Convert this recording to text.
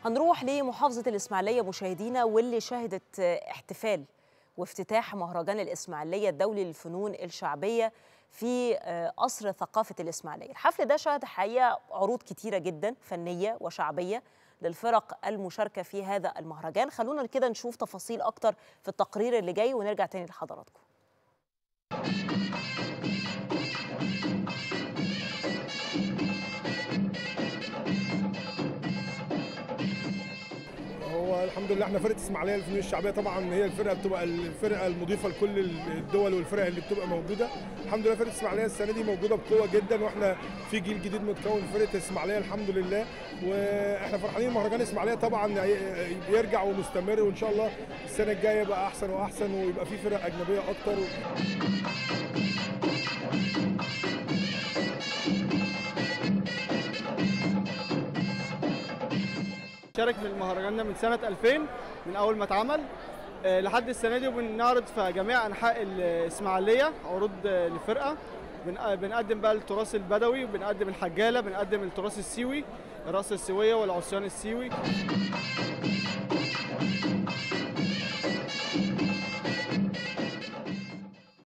هنروح لمحافظة الإسماعيلية مشاهدينا واللي شهدت احتفال وافتتاح مهرجان الإسماعيلية الدولي للفنون الشعبية في قصر ثقافة الإسماعيلية الحفل ده شهد حقيقة عروض كتيرة جدا فنية وشعبية للفرق المشاركة في هذا المهرجان خلونا كده نشوف تفاصيل أكتر في التقرير اللي جاي ونرجع تاني لحضراتكم هو الحمد لله احنا فرقه اسماعيليه للفنون الشعبيه طبعا هي الفرقه بتبقى الفرقه المضيفه لكل الدول والفرق اللي بتبقى موجوده الحمد لله فرقه اسماعيليه السنه دي موجوده بقوه جدا واحنا في جيل جديد متكون فرقه اسماعيليه الحمد لله واحنا فرحانين مهرجان اسماعيليه طبعا يرجع ومستمر وان شاء الله السنه الجايه يبقى احسن واحسن ويبقى في فرق اجنبيه اكتر شارك في المهرجان ده من سنة 2000 من أول ما اتعمل لحد السنة دي وبنعرض في جميع أنحاء الإسماعيلية عروض للفرقة بنقدم بقى التراث البدوي بنقدم الحجالة بنقدم التراث السيوي الرقص السيوية والعصيان السيوي